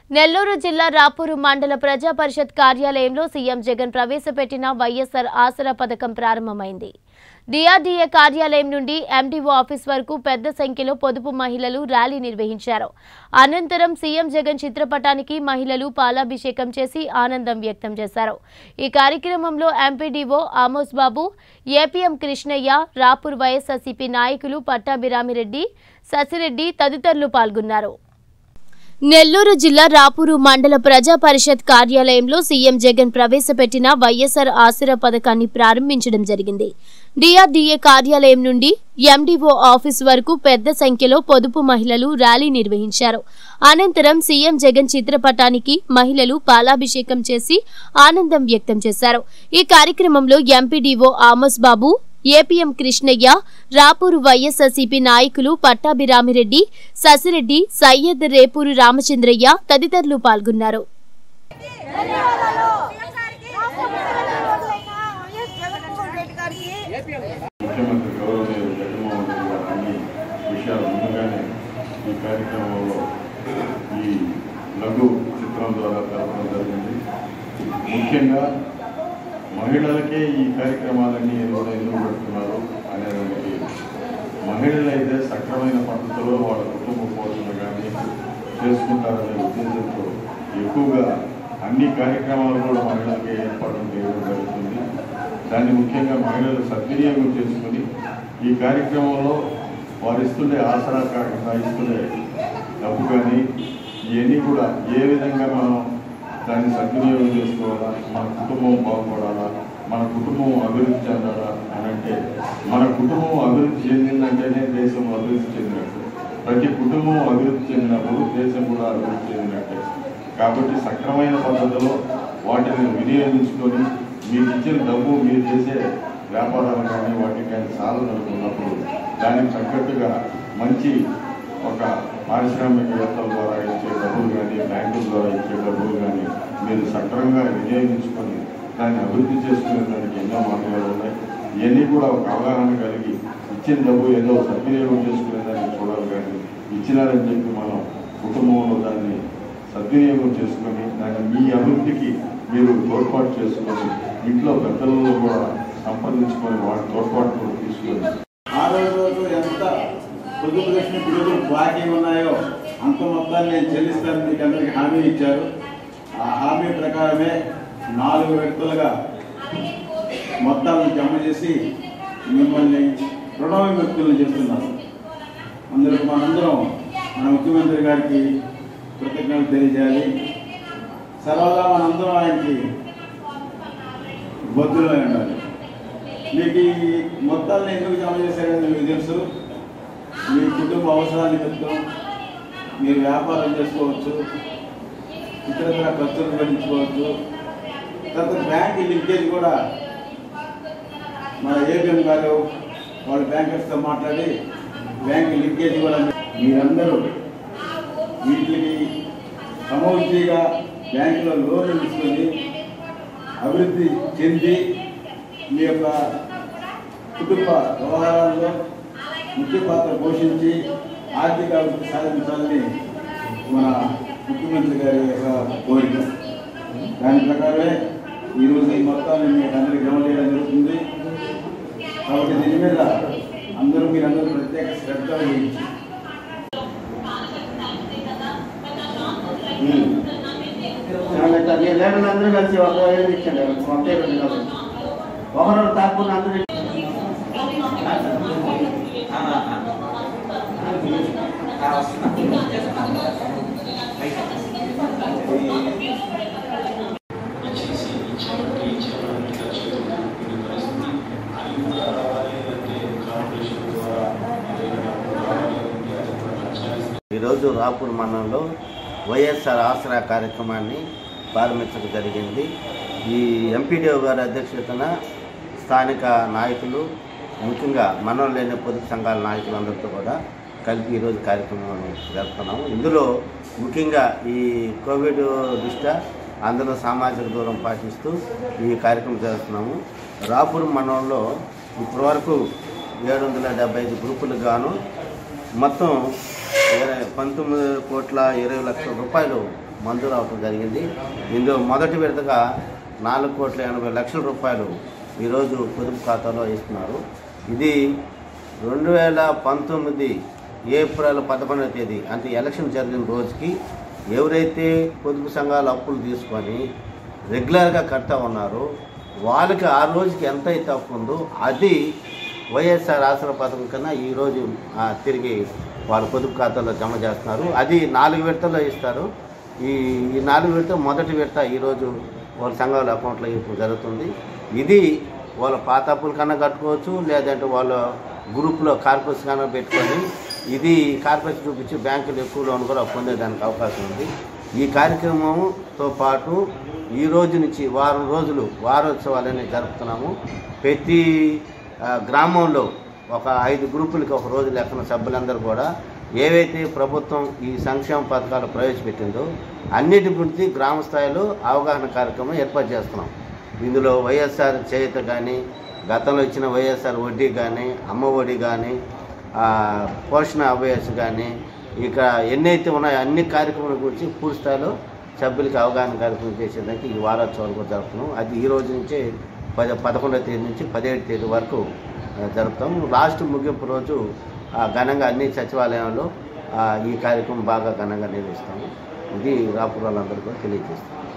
నెల్లూరు జిల్లా రాపూరు మండల ప్రజా పరిషత్ కార్యాలయంలో సీఎం జగన్ ప్రవేశపెట్టిన వైఎస్ఆర్ ఆసరా పథకం ప్రారంభమైంది డిఆర్డీఏ కార్యాలయం నుండి ఎండీఓ ఆఫీస్ వరకు పెద్ద సంఖ్యలో పొదుపు మహిళలు ర్యాలీ నిర్వహించారు అనంతరం సీఎం జగన్ చిత్రపటానికి మహిళలు పాలాభిషేకం చేసి ఆనందం వ్యక్తం చేశారు ఈ కార్యక్రమంలో ఎంపీడీఓ ఆమోస్ బాబు ఏపీఎం కృష్ణయ్య రాపూర్ వైఎస్ఆర్సీపీ నాయకులు పట్టాభిరామిరెడ్డి శశిరెడ్డి తదితరులు పాల్గొన్నారు నెల్లూరు జిల్లా రాపూరు మండల ప్రజా పరిషత్ కార్యాలయంలో సీఎం జగన్ ప్రవేశపెట్టిన వైఎస్ఆర్ ఆసరా పథకాన్ని ప్రారంభించడం జరిగింది డిఆర్డీఏ కార్యాలయం నుండి ఎండీఓ ఆఫీస్ వరకు పెద్ద సంఖ్యలో పొదుపు మహిళలు ర్యాలీ నిర్వహించారు అనంతరం సీఎం జగన్ చిత్రపటానికి మహిళలు పాలాభిషేకం చేసి ఆనందం వ్యక్తం చేశారు ఈ కార్యక్రమంలో ఎంపీడీఓ ఆమోస్ బాబు ఏపీఎం కృష్ణయ్య రాపూరు వైఎస్ఆర్సీపీ నాయకులు పట్టాభిరామిరెడ్డి శశిరెడ్డి సయ్యద్ రేపూరు రామచంద్రయ్య తదితరులు పాల్గొన్నారు ముఖ్యమంత్రి గౌరవనీయులు జగన్మోహన్ రెడ్డి గారు అన్ని విషయాలు ముందుగానే ఈ కార్యక్రమంలో ఈ లఘు చిత్రం ద్వారా తెలపడం జరిగింది ముఖ్యంగా మహిళలకే ఈ కార్యక్రమాలన్నీ ఎందుకు ఎందుకు పెడుతున్నారు అనేదానికి మహిళలు అయితే సక్రమైన పద్ధతిలో వాళ్ళ కుటుంబ పోషణ కానీ చేసుకుంటారనే ఉద్దేశంతో ఎక్కువగా అన్ని కార్యక్రమాలు కూడా మహిళలకి ఏర్పాటు చేయడం జరుగుతుంది దాన్ని ముఖ్యంగా మహిళలు సద్వినియోగం చేసుకుని ఈ కార్యక్రమంలో వారు ఇస్తుండే ఆసరా కాకుండా ఇస్తుండే డబ్బు కానీ ఇవన్నీ కూడా ఏ విధంగా మనం దాన్ని సద్వినియోగం చేసుకోవాలా మన కుటుంబం బాగుపడాలా మన కుటుంబం అభివృద్ధి చెందాలా అని అంటే మన కుటుంబం అభివృద్ధి చెందిందంటేనే దేశం అభివృద్ధి చెందినట్టు ప్రతి కుటుంబం అభివృద్ధి చెందినప్పుడు దేశం కూడా అభివృద్ధి చెందినట్టే కాబట్టి సక్రమైన పద్ధతిలో వాటిని వినియోగించుకొని మీకు ఇచ్చిన డబ్బు మీరు చేసే వ్యాపారాలు కానీ వాటికి కానీ సాధనలుకున్నప్పుడు దానికి తగ్గట్టుగా మంచి ఒక పారిశ్రామికవేత్తల ద్వారా ఇచ్చే డబ్బులు కానీ బ్యాంకుల ద్వారా ఇచ్చే డబ్బులు కానీ మీరు సక్రమంగా వినియోగించుకొని దాన్ని అభివృద్ధి చేసుకునే దానికి ఎన్నో మార్గాలు ఉన్నాయి ఇవన్నీ కూడా ఒక అవగాహన కలిగి ఇచ్చిన డబ్బు ఏదో సద్వినియోగం చేసుకునే దాన్ని చూడాలి కానీ ఇచ్చినారని చెప్పి మనం కుటుంబంలో దాన్ని సద్వినియోగం చేసుకొని దాన్ని మీ అభివృద్ధికి మీరు తోడ్పాటు చేసుకొని ఇంట్లో పెద్దలలో కూడా సంపాదించుకొని వాటి తోడ్పాటు కూడా తీసుకొని ఆ రోజు రోజు ఎంత పొదుపు లక్ష్మి బిల్లులు బాకీ ఉన్నాయో అంత మొత్తాన్ని నేను చెల్లిస్తాను మీకు అందరికి హామీ ఇచ్చారు ఆ హామీ ప్రకారమే నాలుగు వ్యక్తులుగా మొత్తాలను జమ చేసి మిమ్మల్ని రుణ విముక్తులను చేస్తున్నారు అందులో మనందరం మన ముఖ్యమంత్రి గారికి కృతజ్ఞతలు తెలియజేయాలి సర్వదా మనందరం ఆయనకి బొద్దులై ఉండాలి మీకు ఈ మొత్తాలను ఎందుకు జమ చేశారని మీకు తెలుసు మీ కుటుంబ అవసరాల నిమిత్తం మీరు వ్యాపారం చేసుకోవచ్చు ఇతర ఖర్చులు భరించుకోవచ్చు తర్వాత బ్యాంక్ లింకేజ్ కూడా మన ఏబిఎం గారు వాళ్ళ బ్యాంకర్స్తో మాట్లాడి బ్యాంక్ లింకేజ్ కూడా మీరందరూ వీటికి సమృద్ధిగా బ్యాంకులో లోన్లు తీసుకొని అభివృద్ధి చెంది మీ యొక్క కుటుంబ వ్యవహారాల్లో ముఖ్య పాత్ర పోషించి ఆర్థిక అభివృద్ధి సాధించాలని మన ముఖ్యమంత్రి గారి యొక్క కోరిక దాని ప్రకారమే ఈరోజు ఈ మొత్తాన్ని మీకు అందరికీ జమ చేయడం జరుగుతుంది కాబట్టి దీని మీద అందరూ మీరందరూ ప్రత్యేక శ్రద్ధ వహించి లేడర్లందరూ కలిసి ఒక ఏడు ఇచ్చండి ఒకే రెండు కాదు ఒకరు తాకుండా అందరూ ఇచ్చేసి ఇచ్చామంటే ఇచ్చామంటే ఖర్చులు కొన్ని పరిస్థితి అది కూడా రావాలి అంటే కార్పొరేషన్ ద్వారా ఏదైనా రావాలి అంటే అది కూడా ఖర్చు ఈరోజు రాపూర్ మండలంలో వైఎస్ఆర్ ఆసరా కార్యక్రమాన్ని ప్రారంభించడం జరిగింది ఈ ఎంపీడీఓ గారి అధ్యక్షతన స్థానిక నాయకులు ముఖ్యంగా మనం లేని పొదుపు సంఘాల నాయకులందరితో కూడా కలిపి ఈరోజు కార్యక్రమం జరుపుతున్నాము ఇందులో ముఖ్యంగా ఈ కోవిడ్ దృష్ట్యా అందరూ సామాజిక దూరం పాటిస్తూ ఈ కార్యక్రమం జరుపుతున్నాము రాపూర్ మండలంలో ఇప్పటివరకు ఏడు వందల డెబ్బై ఐదు గ్రూపులకు గాను మొత్తం ఇరవై పంతొమ్మిది కోట్ల ఇరవై లక్షల రూపాయలు మంజూరు అవడం జరిగింది ఇందులో మొదటి విడతగా నాలుగు కోట్ల ఎనభై లక్షల రూపాయలు ఈరోజు పొదుపు ఖాతాలో ఇస్తున్నారు ఇది రెండు వేల పంతొమ్మిది ఏప్రిల్ పదకొండవ తేదీ అంటే ఎలక్షన్ జరిగిన రోజుకి ఎవరైతే పొదుపు సంఘాలు అప్పులు తీసుకొని రెగ్యులర్గా కడతా ఉన్నారో వాళ్ళకి ఆ రోజుకి ఎంత అయితే అప్పు ఉందో అది వైఎస్ఆర్ ఆసరా పథకం కన్నా ఈరోజు ఆ, తిరిగి వాళ్ళ పొదుపు ఖాతాలో జమ చేస్తున్నారు అది నాలుగు విడతల్లో ఇస్తారు ఈ ఈ నాలుగు విడత మొదటి విడత ఈరోజు వాళ్ళ సంఘాల అకౌంట్లో ఇప్పుడు జరుగుతుంది ఇది వాళ్ళ పాత అప్పుల కన్నా కట్టుకోవచ్చు లేదంటే వాళ్ళ గ్రూప్లో కార్పొరేషన్ కన్నా పెట్టుకొని ఇది కార్పొరేషన్ చూపించి బ్యాంకులు ఎక్కువ లోన్ కూడా పొందేదానికి అవకాశం ఉంది ఈ కార్యక్రమంతో పాటు ఈ రోజు నుంచి వారం రోజులు వారోత్సవాలని జరుపుతున్నాము ప్రతి ఆ, గ్రామంలో ఒక ఐదు గ్రూపులకి ఒక రోజు లెక్కన సభ్యులందరూ కూడా ఏవైతే ప్రభుత్వం ఈ సంక్షేమ పథకాలు ప్రవేశపెట్టిందో అన్నిటి గురించి గ్రామ స్థాయిలో అవగాహన కార్యక్రమం ఏర్పాటు చేస్తున్నాం ఇందులో వైఎస్ఆర్ చేయుత కానీ గతంలో ఇచ్చిన వైఎస్ఆర్ వడ్డీ కానీ అమ్మ ఒడి కానీ ఆ, పోషణ అభ్యాస్ కానీ ఇక ఎన్నైతే ఉన్నాయో అన్ని కార్యక్రమాల గురించి పూర్తి స్థాయిలో సభ్యులకి అవగాహన కార్యక్రమం చేసేదానికి ఈ వారోత్సవాలు కూడా జరుపుతున్నాం అది ఈ రోజు నుంచే పద పదకొండవ తేదీ నుంచి పదిహేడు తేదీ వరకు ఆ, జరుపుతాం లాస్ట్ ముగింపు రోజు ఆ, ఘనంగా అన్ని సచివాలయంలో ఆ, ఈ కార్యక్రమం బాగా ఘనంగా నిర్వహిస్తాము ఇది రాపురాలందరూ కూడా తెలియజేస్తాం